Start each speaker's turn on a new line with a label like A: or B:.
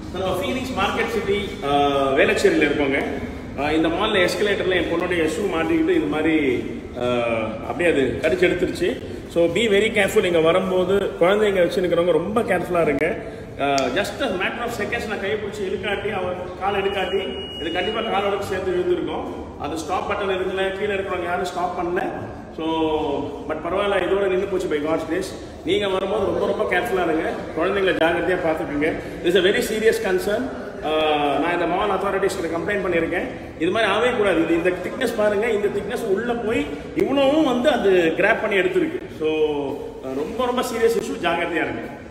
A: நம்ம Phoenix market city வேளச்சேரியில் இருக்கோங்க அஹ் இந்த மாலில் எஸ்கலேட்டரில் என் பொண்ணுடைய ஷூ மாட்டிக்கிட்டு இது மாதிரி அஹ், அப்படியே அது கடிச்சு எடுத்துருச்சு ஸோ பி வெரி கேர்ஃபுல் இங்கே வரும்போது குழந்தைங்க வச்சுருக்கிறவங்க ரொம்ப கேர்ஃபுல்லாக இருங்க ஜஸ்ட் மேட்டர் ஆஃப் செகண்ட்ஸ் நான் கையை பிடிச்சி இழுக்காட்டி அவர் கால் எடுக்காட்டி இது கண்டிப்பாக காலோட சேர்த்து விழுந்திருக்கும் அது ஸ்டாப் பட்டன் இருக்குல்ல கீழே இருக்கிறவங்க யாரும் ஸ்டாப் பண்ணல ஸோ பட் பரவாயில்ல இதோட நின்று போச்சு பை காட்ஸ் டேஸ் நீங்கள் வரும்போது ரொம்ப ரொம்ப கேர்ஃபுல்லாக இருங்க குழந்தைங்களை ஜாகிரதையாக பார்த்துக்குங்க it's a very serious concern நான் இந்த மால் அத்தாரிட்டிஸ்க்கு கம்ப்ளைண்ட் பண்ணியிருக்கேன் இது மாதிரி ஆகவே கூடாது இது இந்த திக்னஸ் பாருங்க இந்த திக்னஸ் உள்ள போய் இவ்வளவும் வந்து அது கிராப் பண்ணி எடுத்திருக்கு ஸோ ரொம்ப ரொம்ப சீரியஸ் இஷ்யூ ஜாகிரதையாக இருங்க